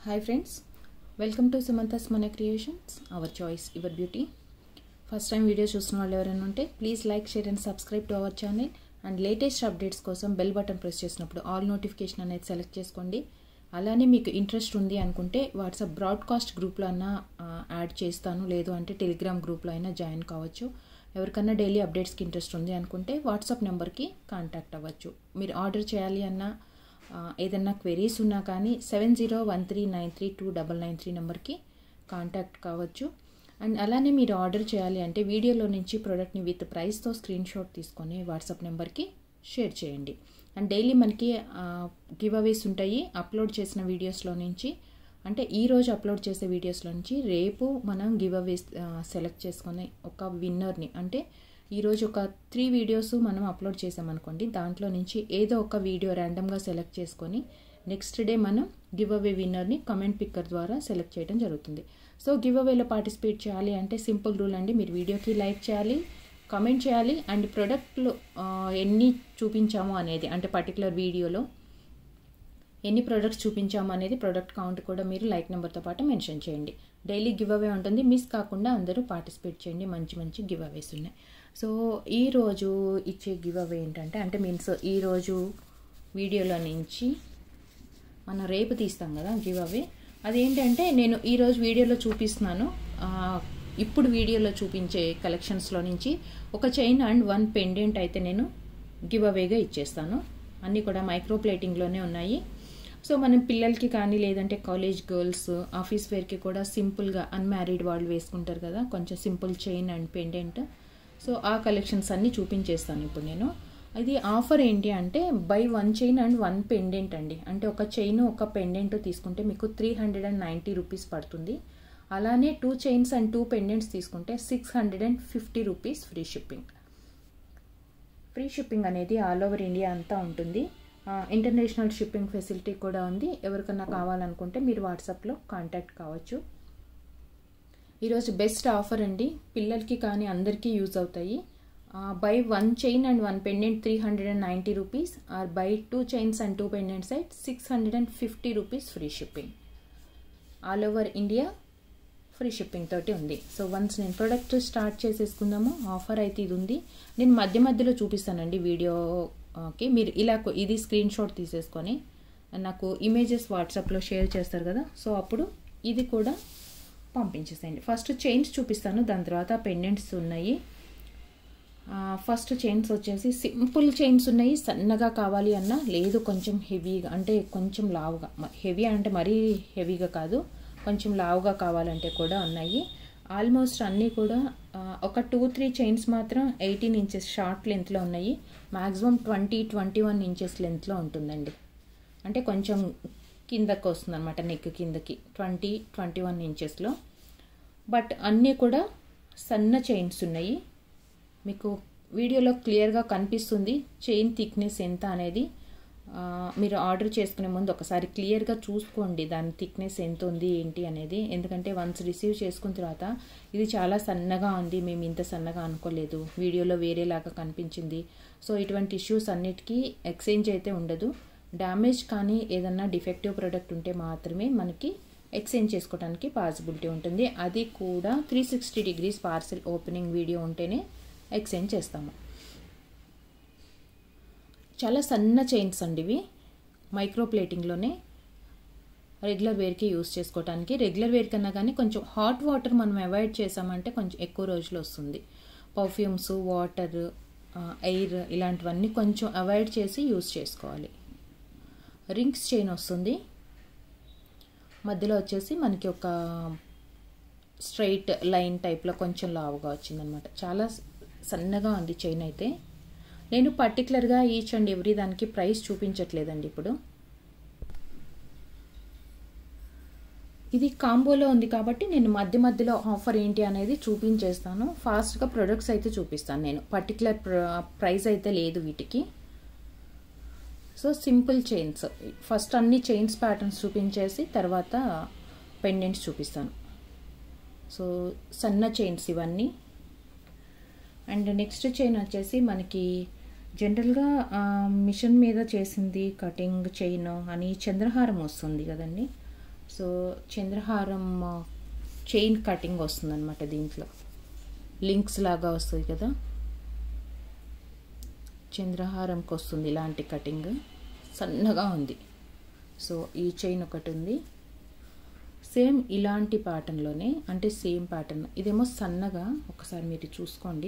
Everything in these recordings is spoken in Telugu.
hi friends welcome to Sumantha's మన creations our choice your beauty first time video చూస్తున్న వాళ్ళు ఎవరైనా ఉంటే please like share and subscribe to our channel and latest updates కోసం బెల్ బటన్ ప్రెస్ చేసినప్పుడు ఆల్ నోటిఫికేషన్ అనేది సెలెక్ట్ చేసుకోండి అలానే మీకు ఇంట్రెస్ట్ ఉంది అనుకుంటే వాట్సాప్ బ్రాడ్కాస్ట్ గ్రూప్లో అయినా యాడ్ చేస్తాను లేదు అంటే టెలిగ్రామ్ గ్రూప్లో అయినా జాయిన్ కావచ్చు ఎవరికన్నా డైలీ అప్డేట్స్కి ఇంట్రెస్ట్ ఉంది అనుకుంటే వాట్సాప్ నెంబర్కి కాంటాక్ట్ అవ్వచ్చు మీరు ఆర్డర్ చేయాలి అన్నా ఏదన్నా క్వెరీస్ ఉన్నా కానీ seven zero one three nine three two double nine three నెంబర్కి కాంటాక్ట్ కావచ్చు అండ్ అలానే మీరు ఆర్డర్ చేయాలి అంటే వీడియోలో నుంచి ప్రోడక్ట్ని విత్ ప్రైస్తో స్క్రీన్ షాట్ తీసుకొని వాట్సాప్ నెంబర్కి షేర్ చేయండి అండ్ డైలీ మనకి గివ్ అవేస్ ఉంటాయి అప్లోడ్ చేసిన వీడియోస్లో నుంచి అంటే ఈరోజు అప్లోడ్ చేసే వీడియోస్లో నుంచి రేపు మనం గివ్ అవేస్ సెలెక్ట్ చేసుకొని ఒక విన్నర్ని అంటే ఈరోజు ఒక త్రీ వీడియోస్ మనం అప్లోడ్ చేసామనుకోండి దాంట్లో నుంచి ఏదో ఒక వీడియో ర్యాండమ్గా సెలెక్ట్ చేసుకొని నెక్స్ట్ డే మనం గివ్ అవే విన్నర్ని కమెంట్ పిక్కర్ ద్వారా సెలెక్ట్ చేయడం జరుగుతుంది సో గివ్ అవేలో పార్టిసిపేట్ చేయాలి అంటే సింపుల్ రూల్ అండి మీరు వీడియోకి లైక్ చేయాలి కమెంట్ చేయాలి అండ్ ప్రొడక్ట్లో ఎన్ని చూపించాము అనేది అంటే పర్టికులర్ వీడియోలో ఎన్ని ప్రొడక్ట్స్ చూపించాము అనేది ప్రొడక్ట్ కౌంట్ కూడా మీరు లైక్ నెంబర్తో పాటు మెన్షన్ చేయండి డైలీ గివ్ అవే ఉంటుంది మిస్ కాకుండా అందరూ పార్టిసిపేట్ చేయండి మంచి మంచి గివ్ అవేస్ ఉన్నాయి సో ఈరోజు ఇచ్చే గివ్ అవే ఏంటంటే అంటే మీన్స్ ఈరోజు వీడియోలో నుంచి మనం రేపు తీస్తాం కదా గివ్ అవే అదేంటంటే నేను ఈరోజు వీడియోలో చూపిస్తున్నాను ఇప్పుడు వీడియోలో చూపించే కలెక్షన్స్లో నుంచి ఒక చైన్ అండ్ వన్ పెండెంట్ అయితే నేను గివ్ అవేగా ఇచ్చేస్తాను అన్నీ కూడా మైక్రో ప్లేటింగ్లోనే ఉన్నాయి సో మనం పిల్లలకి కానీ లేదంటే కాలేజ్ గర్ల్స్ ఆఫీస్ వేర్కి కూడా సింపుల్గా అన్మ్యారీడ్ వాళ్ళు వేసుకుంటారు కదా కొంచెం simple chain and pendant so ఆ కలెక్షన్స్ అన్నీ చూపించేస్తాను ఇప్పుడు నేను ఇది ఆఫర్ ఏంటి అంటే buy one chain and one pendant అండి అంటే ఒక చైన్ ఒక పెండెంట్ తీసుకుంటే మీకు three hundred and ninety rupees పడుతుంది అలానే two chains and two pendants తీసుకుంటే six hundred and fifty rupees free shipping free shipping అనేది ఆల్ ఓవర్ ఇండియా అంతా ఉంటుంది ఇంటర్నేషనల్ షిప్పింగ్ ఫెసిలిటీ కూడా ఉంది ఎవరికన్నా కావాలనుకుంటే మీరు వాట్సాప్లో కాంటాక్ట్ కావచ్చు ఈరోజు బెస్ట్ ఆఫర్ అండి పిల్లలకి కానీ అందరికీ యూజ్ అవుతాయి buy one chain and one pendant three hundred and ninety rupees or buy two chains and two pendants అయితే six hundred and fifty rupees free shipping all over India free shipping తోటి ఉంది సో వన్స్ నేను ప్రోడక్ట్ స్టార్ట్ చేసేసుకుందాము ఆఫర్ అయితే ఇది ఉంది నేను మధ్య మధ్యలో చూపిస్తానండి వీడియోకి మీరు ఇలా ఇది స్క్రీన్ షాట్ తీసేసుకొని నాకు ఇమేజెస్ వాట్సాప్లో షేర్ చేస్తారు కదా సో అప్పుడు ఇది కూడా పంపించేసేయండి ఫస్ట్ చైన్స్ చూపిస్తాను దాని తర్వాత పెండెంట్స్ ఉన్నాయి ఫస్ట్ చైన్స్ వచ్చేసి సింపుల్ చైన్స్ ఉన్నాయి సన్నగా కావాలి అన్నా లేదు కొంచెం హెవీగా అంటే కొంచెం లావుగా హెవీ అంటే మరీ హెవీగా కాదు కొంచెం లావుగా కావాలంటే కూడా ఉన్నాయి ఆల్మోస్ట్ అన్నీ కూడా ఒక టూ త్రీ చైన్స్ మాత్రం ఎయిటీన్ ఇంచెస్ షార్ట్ లెంత్లో ఉన్నాయి maximum twenty twenty one inches లెంత్లో ఉంటుందండి అంటే కొంచెం కిందకి వస్తుంది అనమాట నెక్ కిందకి ట్వంటీ ట్వంటీ వన్ ఇంచెస్లో బట్ అన్నీ కూడా సన్న చైన్స్ ఉన్నాయి మీకు వీడియోలో క్లియర్గా కనిపిస్తుంది చైన్ థిక్నెస్ ఎంత అనేది మీరు ఆర్డర్ చేసుకునే ముందు ఒకసారి క్లియర్గా చూసుకోండి దాని థిక్నెస్ ఎంత ఉంది ఏంటి అనేది ఎందుకంటే వన్స్ రిసీవ్ చేసుకున్న తర్వాత ఇది చాలా సన్నగా ఉంది మేము ఇంత సన్నగా అనుకోలేదు వీడియోలో వేరేలాగా కనిపించింది సో ఇటువంటి ఇష్యూస్ అన్నిటికీ ఎక్స్చేంజ్ అయితే ఉండదు డ్యామేజ్ కానీ ఏదన్నా డిఫెక్టివ్ ప్రోడక్ట్ ఉంటే మాత్రమే మనకి ఎక్స్చేంజ్ చేసుకోవడానికి పాసిబిలిటీ ఉంటుంది అది కూడా three sixty degrees parcel opening video ఉంటేనే ఎక్స్చేంజ్ చేస్తాము చాలా సన్న చైన్స్ అండి ఇవి మైక్రో ప్లేటింగ్లోనే రెగ్యులర్ వేర్కి యూస్ చేసుకోవడానికి రెగ్యులర్ వేర్ కన్నా కానీ కొంచెం హాట్ వాటర్ మనం అవాయిడ్ చేసామంటే కొంచెం ఎక్కువ రోజులు వస్తుంది పర్ఫ్యూమ్స్ వాటర్ ఎయిర్ ఇలాంటివన్నీ కొంచెం అవాయిడ్ చేసి యూస్ చేసుకోవాలి రింగ్స్ చైన్ వస్తుంది మధ్యలో వచ్చేసి మనకి ఒక స్ట్రైట్ లైన్ టైప్లో కొంచెం లావుగా వచ్చిందనమాట చాలా సన్నగా ఉంది చైన్ అయితే నేను పర్టికులర్గా ఈచ్ అండ్ ఎవ్రీ దానికి ప్రైస్ చూపించట్లేదండి ఇప్పుడు ఇది కాంబోలో ఉంది కాబట్టి నేను మధ్య మధ్యలో ఆఫర్ ఏంటి అనేది చూపించేస్తాను ఫాస్ట్గా ప్రొడక్ట్స్ అయితే చూపిస్తాను నేను పర్టికులర్ ప్రైస్ అయితే లేదు వీటికి సో సింపుల్ చైన్స్ ఫస్ట్ అన్ని చైన్స్ ప్యాటర్న్స్ చూపించేసి తర్వాత పెండెంట్స్ చూపిస్తాను సో సన్న చైన్స్ ఇవన్నీ అండ్ నెక్స్ట్ చైన్ వచ్చేసి మనకి జనరల్గా మిషన్ మీద చేసింది కటింగ్ చైన్ అని చంద్రహారం వస్తుంది కదండి సో చంద్రహారం చైన్ కటింగ్ వస్తుంది అనమాట దీంట్లో లింక్స్ లాగా వస్తుంది కదా చంద్రహారంకి వస్తుంది ఇలాంటి కటింగ్ సన్నగా ఉంది సో ఈ చైన్ ఒకటి ఉంది సేమ్ ఇలాంటి ప్యాటర్న్లోనే అంటే సేమ్ ప్యాటర్న్ ఇదేమో సన్నగా ఒకసారి మీరు చూసుకోండి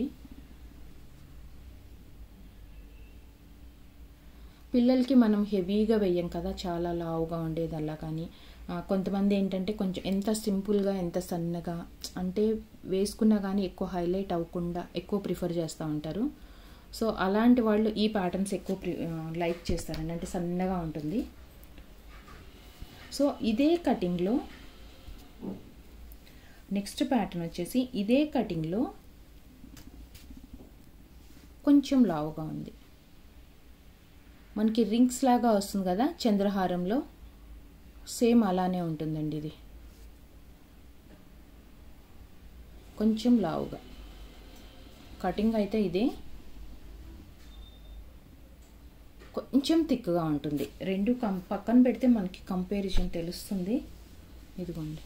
పిల్లలకి మనం హెవీగా వెయ్యం కదా చాలా లావుగా ఉండేది అలా కానీ కొంతమంది ఏంటంటే కొంచెం ఎంత సింపుల్గా ఎంత సన్నగా అంటే వేసుకున్నా కానీ ఎక్కువ హైలైట్ అవ్వకుండా ఎక్కువ ప్రిఫర్ చేస్తూ ఉంటారు సో అలాంటి వాళ్ళు ఈ ప్యాటర్న్స్ ఎక్కువ లైక్ చేస్తారండి అంటే సన్నగా ఉంటుంది సో ఇదే కటింగ్లో నెక్స్ట్ ప్యాటర్న్ వచ్చేసి ఇదే కటింగ్లో కొంచెం లావుగా ఉంది మనకి రింగ్స్ లాగా వస్తుంది కదా చంద్రహారంలో సేమ్ అలానే ఉంటుందండి ఇది కొంచెం లావుగా కటింగ్ అయితే ఇదే కొంచెం థిక్గా ఉంటుంది రెండు కం పక్కన పెడితే మనకి కంపారిజన్ తెలుస్తుంది ఇదిగోండి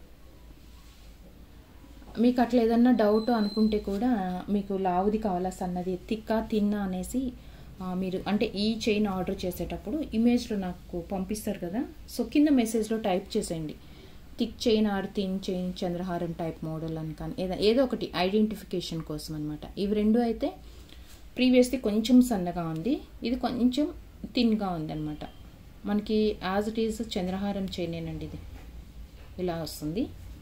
మీకు అట్లా ఏదన్నా డౌట్ అనుకుంటే కూడా మీకు లావుది కావాలా సన్నది తిక్కా తిన్నా అనేసి మీరు అంటే ఈ చైన్ ఆర్డర్ చేసేటప్పుడు ఇమేజ్లో నాకు పంపిస్తారు కదా సో కింద మెసేజ్లో టైప్ చేసేయండి thick chain or thin chain చంద్రహారం టైప్ మోడల్ అని కానీ ఏదో ఏదో ఒకటి ఐడెంటిఫికేషన్ కోసం అనమాట ఇవి రెండు అయితే ప్రీవియస్ది కొంచెం సన్నగా ఉంది ఇది కొంచెం థిన్గా ఉందన్నమాట మనకి యాజ్ ఇట్ ఈజ్ చంద్రహారం చైనేనండి ఇది ఇలా వస్తుంది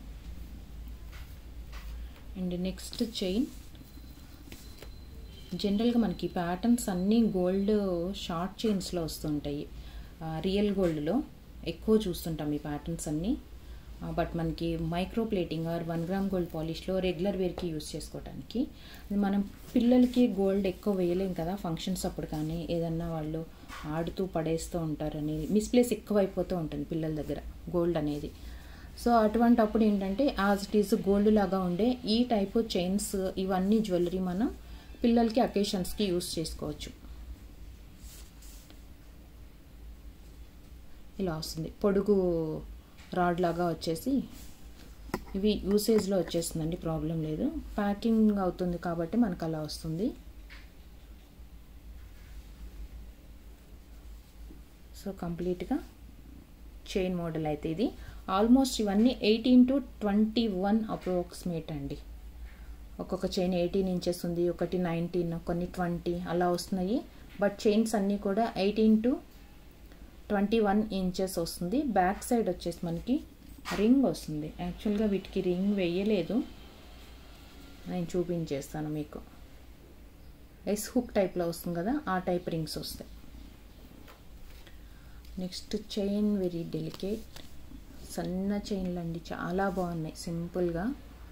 అండ్ నెక్స్ట్ చైన్ జనరల్గా మనకి ప్యాటర్న్స్ అన్నీ గోల్డ్ షార్ట్ చైన్స్లో వస్తుంటాయి రియల్ గోల్డ్లో ఎక్కువ చూస్తుంటాం ఈ ప్యాటర్న్స్ అన్నీ బట్ మనకి micro plating or one gram gold పాలిష్లో రెగ్యులర్ వేర్కి యూస్ చేసుకోవడానికి మనం పిల్లలకి గోల్డ్ ఎక్కువ వేయలేం కదా ఫంక్షన్స్ అప్పుడు కానీ ఏదన్నా వాళ్ళు ఆడుతూ పడేస్తూ ఉంటారు అనేది మిస్ప్లేస్ ఎక్కువ అయిపోతూ ఉంటుంది పిల్లల దగ్గర గోల్డ్ అనేది సో అటువంటి అప్పుడు ఏంటంటే యాజ్ ఇట్ ఈస్ గోల్డ్ లాగా ఉండే ఈ టైపు చైన్స్ ఇవన్నీ జ్యువెలరీ మనం పిల్లలకి అకేషన్స్కి యూస్ చేసుకోవచ్చు ఇలా వస్తుంది పొడుగు రాడ్ లాగా వచ్చేసి ఇవి యూసేజ్లో వచ్చేస్తుందండి ప్రాబ్లం లేదు ప్యాకింగ్ అవుతుంది కాబట్టి మనకు అలా వస్తుంది సో కంప్లీట్గా చైన్ మోడల్ అయితే ఇది ఆల్మోస్ట్ ఇవన్నీ eighteen to twenty one approximate అండి ఒక్కొక్క చైన్ ఎయిటీన్ ఇంచెస్ ఉంది ఒకటి నైన్టీన్ కొన్ని ట్వంటీ అలా వస్తున్నాయి బట్ చైన్స్ అన్నీ కూడా eighteen to twenty one inches వస్తుంది బ్యాక్ సైడ్ వచ్చేసి మనకి రింగ్ వస్తుంది యాక్చువల్గా వీటికి రింగ్ వేయలేదు నేను చూపించేస్తాను మీకు ఎస్ హుక్ టైప్లో వస్తుంది కదా ఆ టైప్ రింగ్స్ వస్తాయి నెక్స్ట్ చైన్ వెరీ డెలికేట్ సన్న చైన్లు అండి చాలా బాగున్నాయి సింపుల్గా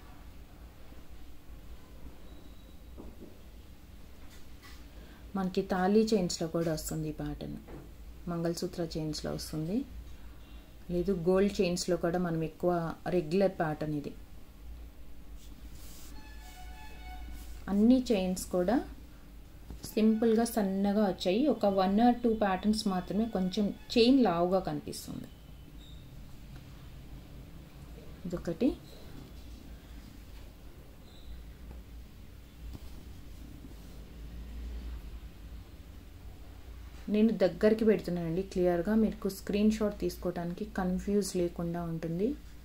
మనకి తాళీ చైన్స్లో కూడా వస్తుంది ఈ ప్యాటర్న్ మంగళసూత్ర చైన్స్లో వస్తుంది లేదు గోల్డ్ చైన్స్లో కూడా మనం ఎక్కువ రెగ్యులర్ ప్యాటర్న్ ఇది అన్ని చైన్స్ కూడా సింపుల్గా సన్నగా వచ్చాయి ఒక వన్ ఆర్ టూ ప్యాటర్న్స్ మాత్రమే కొంచెం చైన్ లావుగా కనిపిస్తుంది ఇదొకటి నేను దగ్గరికి పెడుతున్నానండి క్లియర్గా మీకు స్క్రీన్ షాట్ తీసుకోవడానికి కన్ఫ్యూజ్ లేకుండా ఉంటుంది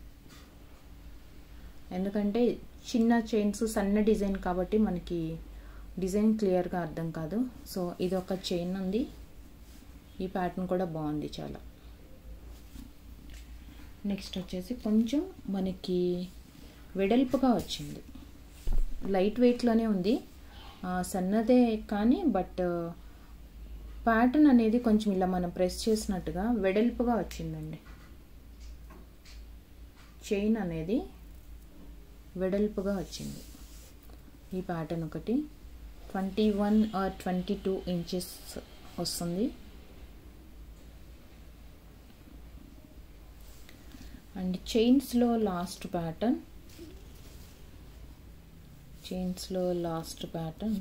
ఎందుకంటే చిన్న చైన్స్ సన్న డిజైన్ కాబట్టి మనకి డిజైన్ క్లియర్గా అర్థం కాదు సో ఇది ఒక చైన్ ఉంది ఈ ప్యాటర్న్ కూడా బాగుంది చాలా నెక్స్ట్ వచ్చేసి కొంచెం మనకి వెడల్పుగా వచ్చింది లైట్ వెయిట్లోనే ఉంది సన్నదే కానీ బట్ ప్యాటర్న్ అనేది కొంచెం ఇలా మనం ప్రెస్ చేసినట్టుగా వెడల్పుగా వచ్చిందండి చైన్ అనేది వెడల్పుగా వచ్చింది ఈ ప్యాటర్న్ ఒకటి twenty one or twenty two inches వస్తుంది అండ్ చైన్స్లో లాస్ట్ ప్యాటర్న్ చైన్స్లో లాస్ట్ ప్యాటర్న్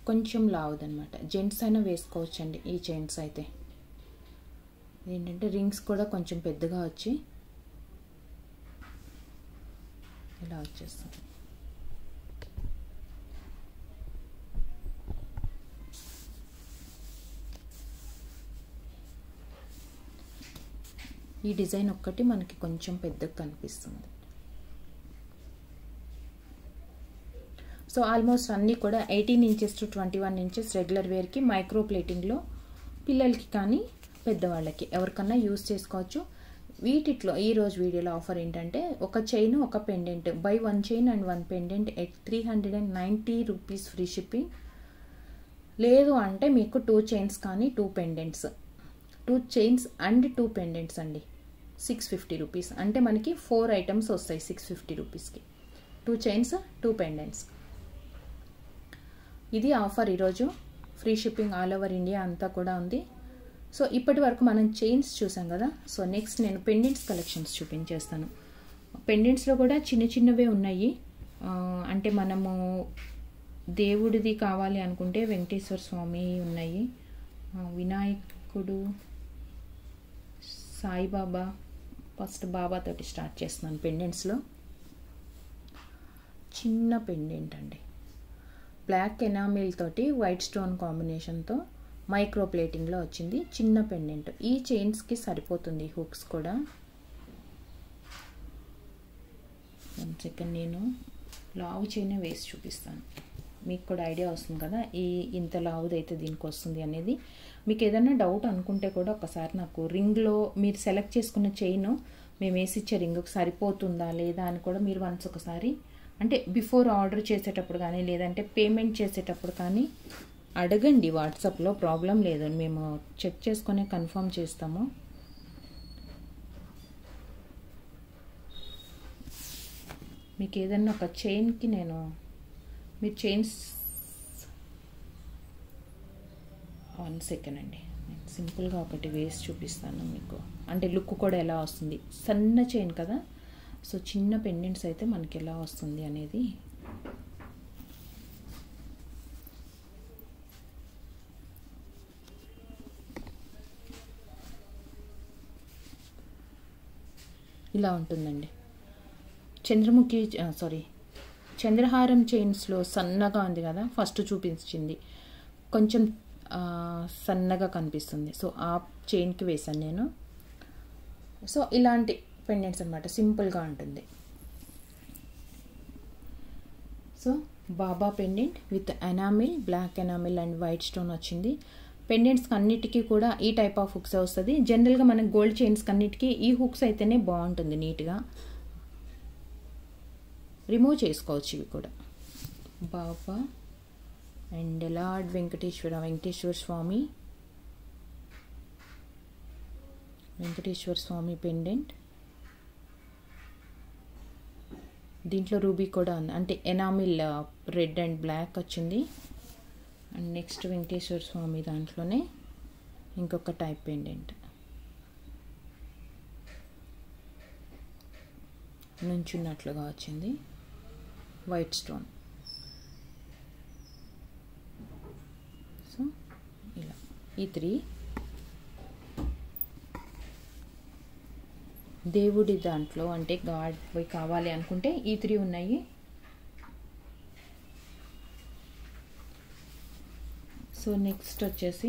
కొంచెం లావుదనమాట జెంట్స్ అయినా వేసుకోవచ్చండి ఈ చైన్స్ అయితే ఏంటంటే రింగ్స్ కూడా కొంచెం పెద్దగా వచ్చి ఇలా వచ్చేస్తుంది ఈ డిజైన్ ఒక్కటి మనకి కొంచెం పెద్దగా కనిపిస్తుంది సో ఆల్మోస్ట్ అన్నీ కూడా eighteen inches to twenty one inches regular వేర్కి మైక్రో ప్లేటింగ్లో పిల్లలకి కానీ పెద్దవాళ్ళకి ఎవరికన్నా యూస్ చేసుకోవచ్చు వీటిట్లో ఈరోజు వీడియోలో ఆఫర్ ఏంటంటే ఒక చైన్ ఒక pendant buy one chain and one pendant at three hundred and ninety rupees free shipping లేదు అంటే మీకు టూ చైన్స్ కానీ two pendants two chains and two pendants అండి సిక్స్ ఫిఫ్టీ రూపీస్ అంటే మనకి ఫోర్ ఐటమ్స్ వస్తాయి సిక్స్ ఫిఫ్టీ రూపీస్కి టూ చైన్స్ టూ పెండెంట్స్ ఇది ఆఫర్ ఈరోజు free shipping all over India అంతా కూడా ఉంది సో ఇప్పటి వరకు మనం చైన్స్ చూసాం కదా సో నెక్స్ట్ నేను పెండెంట్స్ కలెక్షన్స్ చూపించేస్తాను పెండెంట్స్లో కూడా చిన్న చిన్నవే ఉన్నాయి అంటే మనము దేవుడిది కావాలి అనుకుంటే వెంకటేశ్వర స్వామి ఉన్నాయి వినాయకుడు సాయిబాబా ఫస్ట్ బాబాతోటి స్టార్ట్ చేస్తున్నాను పెండెంట్స్లో చిన్న పెండెంట్ అండి బ్లాక్ ఎనామిల్ తోటి వైట్ స్టోన్ కాంబినేషన్తో మైక్రో ప్లేటింగ్లో వచ్చింది చిన్న పెండెంట్ ఈ చైన్స్కి సరిపోతుంది హుక్స్ కూడా వన్ సెకండ్ నేను లావు చైన్ వేసి చూపిస్తాను మీకు కూడా ఐడియా వస్తుంది కదా ఈ ఇంత లావుదైతే దీనికి వస్తుంది అనేది మీకు ఏదైనా డౌట్ అనుకుంటే కూడా ఒకసారి నాకు రింగ్లో మీరు సెలెక్ట్ చేసుకున్న చైన్ మేము వేసి ఇచ్చే రింగ్కి సరిపోతుందా లేదా అని కూడా మీరు వన్స్ ఒకసారి అంటే బిఫోర్ ఆర్డర్ చేసేటప్పుడు కానీ లేదంటే పేమెంట్ చేసేటప్పుడు కానీ అడగండి వాట్సాప్లో ప్రాబ్లం లేదు మేము చెక్ చేసుకొని కన్ఫర్మ్ చేస్తాము మీకు ఏదన్నా ఒక చైన్కి నేను మీరు చైన్స్ వన్ సెకండ్ అండి నేను సింపుల్గా ఒకటి వేసి చూపిస్తాను మీకు అంటే లుక్ కూడా ఎలా వస్తుంది సన్న చైన్ కదా సో చిన్న పెండెంట్స్ అయితే మనకి ఎలా వస్తుంది అనేది ఇలా ఉంటుందండి చంద్రముఖి సారీ చంద్రహారం చైన్స్లో సన్నగా ఉంది కదా ఫస్ట్ చూపించింది కొంచెం సన్నగా కనిపిస్తుంది సో ఆ చైన్కి వేసాను నేను సో ఇలాంటి పెండెంట్స్ అనమాట సింపుల్గా ఉంటుంది so Baba pendant with enamel black enamel and white stone వచ్చింది పెండెంట్స్ అన్నిటికీ కూడా ఈ టైప్ ఆఫ్ హుక్స్ వస్తుంది జనరల్గా మనకి గోల్డ్ చైన్స్ అన్నిటికీ ఈ హుక్స్ అయితేనే బాగుంటుంది నీట్గా రిమూవ్ చేసుకోవచ్చు ఇవి కూడా Baba and lord Venkateswara Venkateswara Swamy Venkateswara Swamy pendant దీంట్లో రూబీ కూడా ఉంది అంటే ఎనామిల్ రెడ్ అండ్ బ్లాక్ వచ్చింది అండ్ నెక్స్ట్ వెంకటేశ్వర స్వామి దాంట్లోనే ఇంకొక టైప్ పెండెంట్ నుంచున్నట్లుగా వచ్చింది వైట్ స్టోన్ సో ఇలా ఈ త్రీ దేవుడి దాంట్లో అంటే గాడ్ పోయి కావాలి అనుకుంటే ఈ త్రీ ఉన్నాయి సో నెక్స్ట్ వచ్చేసి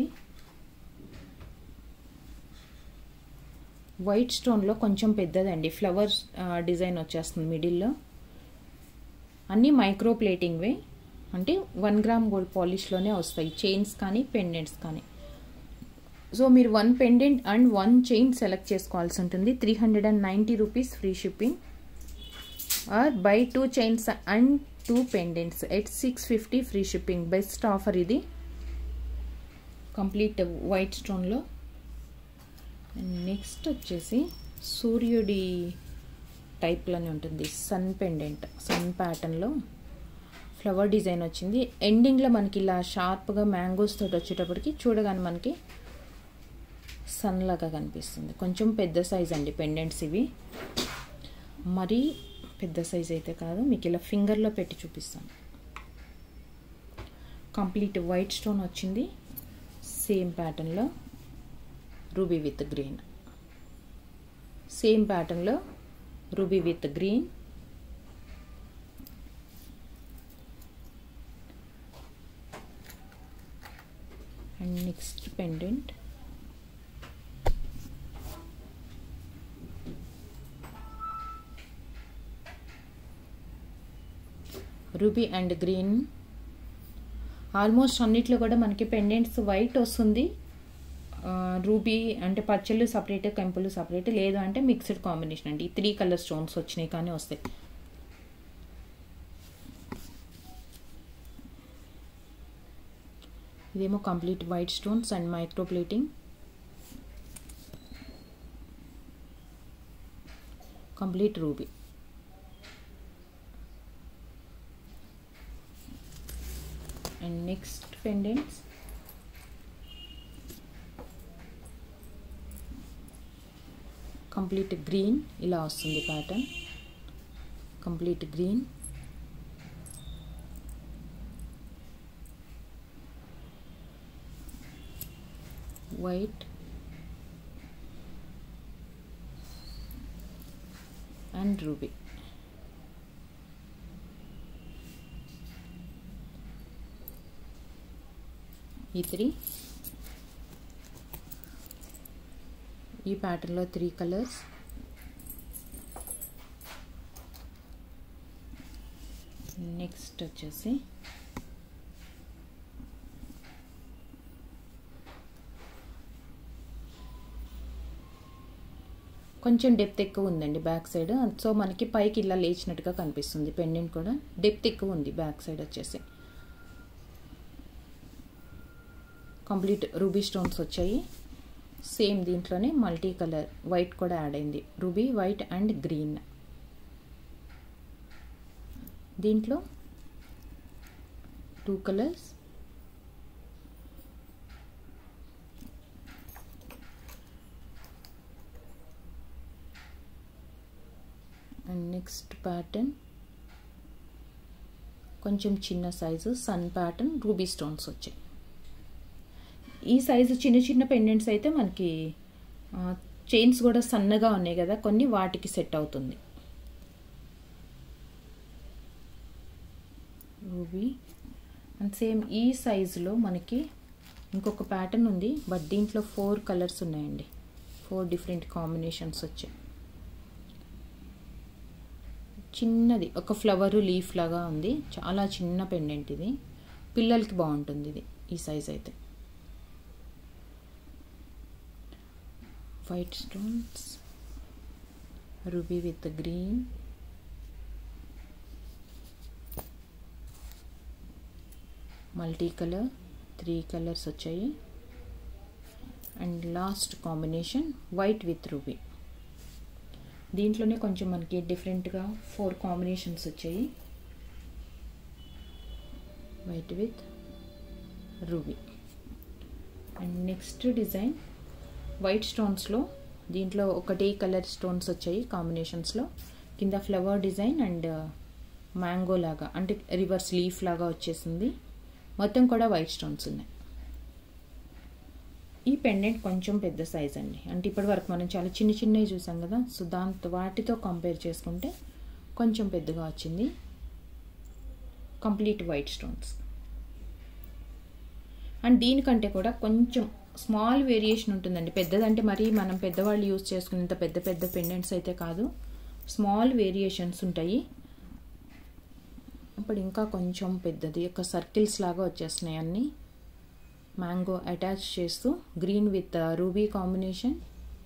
వైట్ స్టోన్లో కొంచెం పెద్దదండి ఫ్లవర్స్ డిజైన్ వచ్చేస్తుంది మిడిల్లో అన్నీ మైక్రో ప్లేటింగ్వే అంటే వన్ గ్రామ్ గోల్డ్ పాలిష్లోనే వస్తాయి చైన్స్ కానీ పెండెంట్స్ కానీ సో మీరు one pendant and one chain select చేసుకోవాల్సి ఉంటుంది three hundred and ninety rupees free shipping or buy two chains and two pendants at six fifty free shipping best offer ఇది కంప్లీట్ వైట్ స్టోన్లో నెక్స్ట్ వచ్చేసి సూర్యుడి టైప్లోనే ఉంటుంది సన్ పెండెంట్ సన్ ప్యాటర్న్లో ఫ్లవర్ డిజైన్ వచ్చింది ఎండింగ్లో మనకి ఇలా షార్ప్గా మ్యాంగోస్ తోటి వచ్చేటప్పటికి చూడగానే మనకి సన్ లాగా కనిపిస్తుంది కొంచెం పెద్ద సైజ్ అండి పెండెంట్స్ ఇవి మరీ పెద్ద సైజ్ అయితే కాదు మీకు ఇలా ఫింగర్లో పెట్టి చూపిస్తాను కంప్లీట్ వైట్ స్టోన్ వచ్చింది సేమ్ ప్యాటర్న్లో రూబీ విత్ గ్రీన్ సేమ్ ప్యాటర్న్లో ruby with green and next pendant ruby and green almost అన్నిట్లో కూడా మనకి పెండెంట్స్ వైట్ వస్తుంది రూబీ అంటే పచ్చళ్ళు సపరేట్ కెంపులు సపరేట్ లేదు అంటే మిక్స్డ్ కాంబినేషన్ అండి ఈ త్రీ కలర్ స్టోన్స్ వచ్చినాయి కానీ వస్తాయి ఇదేమో complete white stones and micro plating complete ruby and next pendants complete green ఇలా వస్తుంది pattern complete green white and ruby ఈ త్రీ ఈ ప్యాటర్న్లో త్రీ కలర్స్ నెక్స్ట్ వచ్చేసి కొంచెం డెప్త్ ఎక్కువ ఉందండి బ్యాక్ సైడ్ సో మనకి పైకి ఇలా లేచినట్టుగా కనిపిస్తుంది పెండెంట్ కూడా డెప్త్ ఎక్కువ ఉంది బ్యాక్ సైడ్ వచ్చేసి కంప్లీట్ రూబీ స్టోన్స్ వచ్చాయి సేమ్ దీంట్లోనే మల్టీ కలర్ వైట్ కూడా యాడ్ అయింది రూబీ వైట్ అండ్ గ్రీన్ దీంట్లో two colours and next pattern కొంచెం చిన్న size sun pattern ruby stones వచ్చాయి ఈ సైజు చిన్న చిన్న పెండెంట్స్ అయితే మనకి చైన్స్ కూడా సన్నగా ఉన్నాయి కదా కొన్ని వాటికి సెట్ అవుతుంది రూబీ అండ్ సేమ్ ఈ సైజులో మనకి ఇంకొక ప్యాటర్న్ ఉంది బట్ దీంట్లో ఫోర్ కలర్స్ ఉన్నాయండి ఫోర్ డిఫరెంట్ కాంబినేషన్స్ వచ్చాయి చిన్నది ఒక ఫ్లవర్ లీఫ్ లాగా ఉంది చాలా చిన్న పెండెంట్ ఇది పిల్లలకి బాగుంటుంది ఇది ఈ సైజ్ అయితే white stones ruby with green multi colour three colours వచ్చాయి and last combination white with ruby దీంట్లోనే కొంచెం మనకి డిఫరెంట్గా ఫోర్ కాంబినేషన్స్ వచ్చాయి white with ruby and next design white స్టోన్స్లో దీంట్లో ఒకటే కలర్ స్టోన్స్ వచ్చాయి కాంబినేషన్స్లో కింద ఫ్లవర్ డిజైన్ అండ్ మ్యాంగో లాగా అంటే రివర్స్ లీఫ్ లాగా వచ్చేసింది మొత్తం కూడా వైట్ స్టోన్స్ ఉన్నాయి ఈ పెండెంట్ కొంచెం పెద్ద సైజ్ అండి అంటే ఇప్పటి వరకు మనం చాలా చిన్న చిన్నవి చూసాం కదా సో దాంతో వాటితో కంపేర్ చేసుకుంటే కొంచెం పెద్దగా వచ్చింది కంప్లీట్ వైట్ స్టోన్స్ అండ్ దీనికంటే కూడా కొంచెం స్మాల్ వేరియేషన్ ఉంటుందండి పెద్దదంటే మరీ మనం పెద్దవాళ్ళు యూజ్ చేసుకునేంత పెద్ద పెద్ద పెండెంట్స్ అయితే కాదు స్మాల్ వేరియేషన్స్ ఉంటాయి ఇప్పుడు ఇంకా కొంచెం పెద్దది ఒక సర్కిల్స్ లాగా వచ్చేస్తున్నాయి అన్నీ మ్యాంగో అటాచ్ చేస్తూ green with ruby combination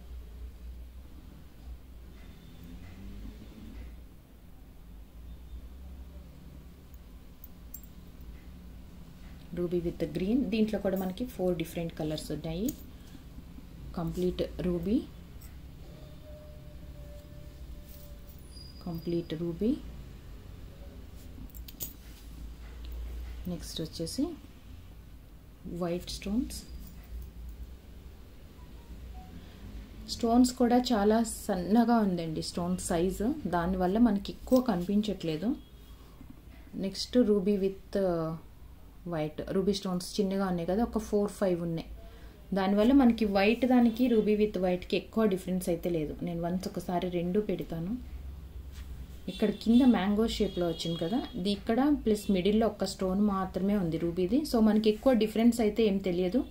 ruby with green దీంట్లో కూడా మనకి ఫోర్ డిఫరెంట్ కలర్స్ ఉన్నాయి complete ruby complete ruby next వచ్చేసి వైట్ స్టోన్స్ స్టోన్స్ కూడా చాలా సన్నగా ఉందండి స్టోన్ సైజు దానివల్ల మనకి ఎక్కువ కనిపించట్లేదు next ruby with white ruby stones చిన్నగా ఉన్నాయి కదా ఒక ఫోర్ ఫైవ్ ఉన్నాయి దానివల్ల మనకి వైట్ దానికి రూబీ విత్ వైట్కి ఎక్కువ డిఫరెన్స్ అయితే లేదు నేను వన్స్ ఒకసారి రెండు పెడతాను ఇక్కడ కింద మ్యాంగో షేప్లో వచ్చింది కదా ఇది ఇక్కడ ప్లస్ మిడిల్లో ఒక స్టోన్ మాత్రమే ఉంది రూబీది సో మనకి ఎక్కువ డిఫరెన్స్ అయితే ఏం తెలియదు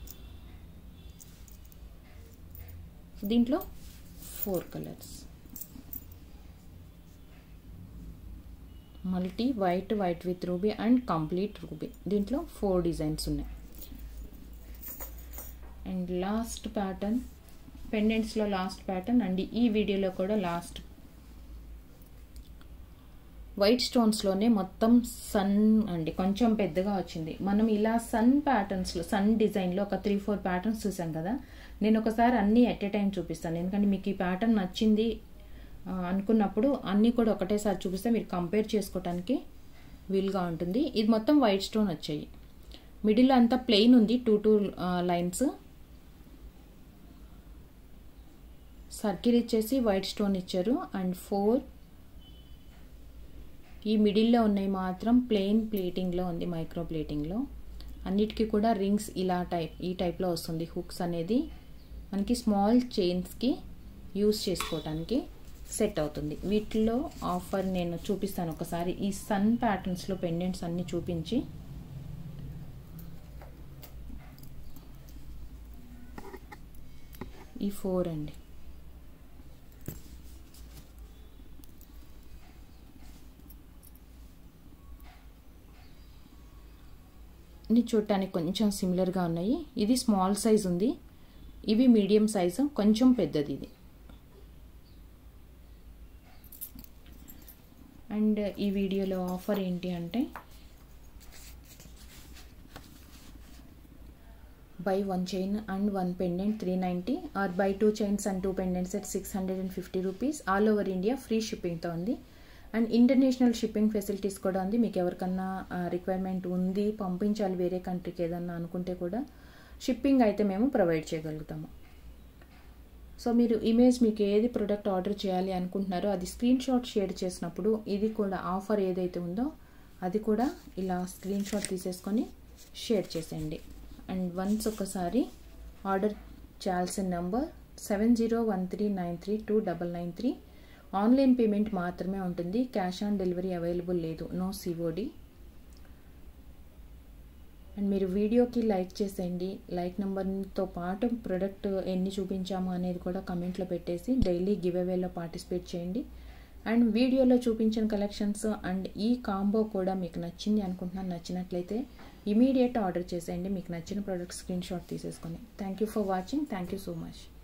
దీంట్లో four colours multi white white with ruby and complete ruby దీంట్లో ఫోర్ డిజైన్స్ ఉన్నాయి అండ్ లాస్ట్ ప్యాటర్న్ పెండెంట్స్లో లాస్ట్ ప్యాటర్న్ అండ్ ఈ వీడియోలో కూడా లాస్ట్ వైట్ స్టోన్స్లోనే మొత్తం సన్ అండి కొంచెం పెద్దగా వచ్చింది మనం ఇలా సన్ ప్యాటర్న్స్లో సన్ డిజైన్లో ఒక త్రీ ఫోర్ ప్యాటర్న్స్ చూసాం కదా నేను ఒకసారి అన్నీ ఎట్ ఏ టైం చూపిస్తాను ఎందుకంటే మీకు ఈ ప్యాటర్న్ నచ్చింది అనుకున్నప్పుడు అన్నీ కూడా ఒకటేసారి చూపిస్తే మీరు కంపేర్ చేసుకోవడానికి వీలుగా ఉంటుంది ఇది మొత్తం వైట్ స్టోన్ వచ్చాయి మిడిల్ అంతా ప్లెయిన్ ఉంది టూ టూ లైన్స్ సర్కిల్ ఇచ్చేసి వైట్ స్టోన్ ఇచ్చారు అండ్ ఫోర్ ఈ మిడిల్లో ఉన్నాయి మాత్రం ప్లెయిన్ ప్లేటింగ్లో ఉంది మైక్రో ప్లేటింగ్లో అన్నిటికీ కూడా రింగ్స్ ఇలా టైప్ ఈ టైప్లో వస్తుంది హుక్స్ అనేది మనకి స్మాల్ చైన్స్కి యూస్ చేసుకోవడానికి సెట్ అవుతుంది వీటిలో ఆఫర్ నేను చూపిస్తాను ఒకసారి ఈ సన్ ప్యాటర్న్స్లో పెండెంట్స్ అన్నీ చూపించి ఈ ఫోర్ అండి ఇన్ని చూడటానికి కొంచెం సిమిలర్గా ఉన్నాయి ఇది స్మాల్ సైజ్ ఉంది ఇవి మీడియం సైజు కొంచెం పెద్దది ఇది అండ్ ఈ వీడియోలో ఆఫర్ ఏంటి అంటే buy one chain and one pendant three ninety or buy two chains and two pendants at six hundred and fifty rupees all over India free షిప్పింగ్తో ఉంది అండ్ ఇంటర్నేషనల్ షిప్పింగ్ ఫెసిలిటీస్ కూడా ఉంది మీకు ఎవరికన్నా రిక్వైర్మెంట్ ఉంది పంపించాలి వేరే కంట్రీకి ఏదన్నా అనుకుంటే కూడా షిప్పింగ్ అయితే మేము ప్రొవైడ్ చేయగలుగుతాము సో మీరు ఇమేజ్ మీకు ఏది ప్రోడక్ట్ ఆర్డర్ చేయాలి అనుకుంటున్నారో అది స్క్రీన్ షాట్ షేర్ చేసినప్పుడు ఇది కూడా ఆఫర్ ఏదైతే ఉందో అది కూడా ఇలా స్క్రీన్ షాట్ తీసేసుకొని షేర్ చేసేయండి అండ్ వన్స్ ఒకసారి ఆర్డర్ చేయాల్సిన number seven zero one three nine three two double nine three online payment మాత్రమే ఉంటుంది క్యాష్ ఆన్ డెలివరీ అవైలబుల్ లేదు నో సిఓడి అండ్ మీరు వీడియోకి లైక్ చేసేయండి లైక్ నెంబర్తో పాటు ప్రొడక్ట్ ఎన్ని చూపించాము అనేది కూడా కమెంట్లో పెట్టేసి డైలీ గివ్ అవేలో పార్టిసిపేట్ చేయండి అండ్ వీడియోలో చూపించిన కలెక్షన్స్ అండ్ ఈ కాంబో కూడా మీకు నచ్చింది అనుకుంటున్నాను నచ్చినట్లయితే ఇమీడియట్ ఆర్డర్ చేసేయండి మీకు నచ్చిన ప్రోడక్ట్ స్క్రీన్ షాట్ తీసేసుకొని thank you for watching thank you so much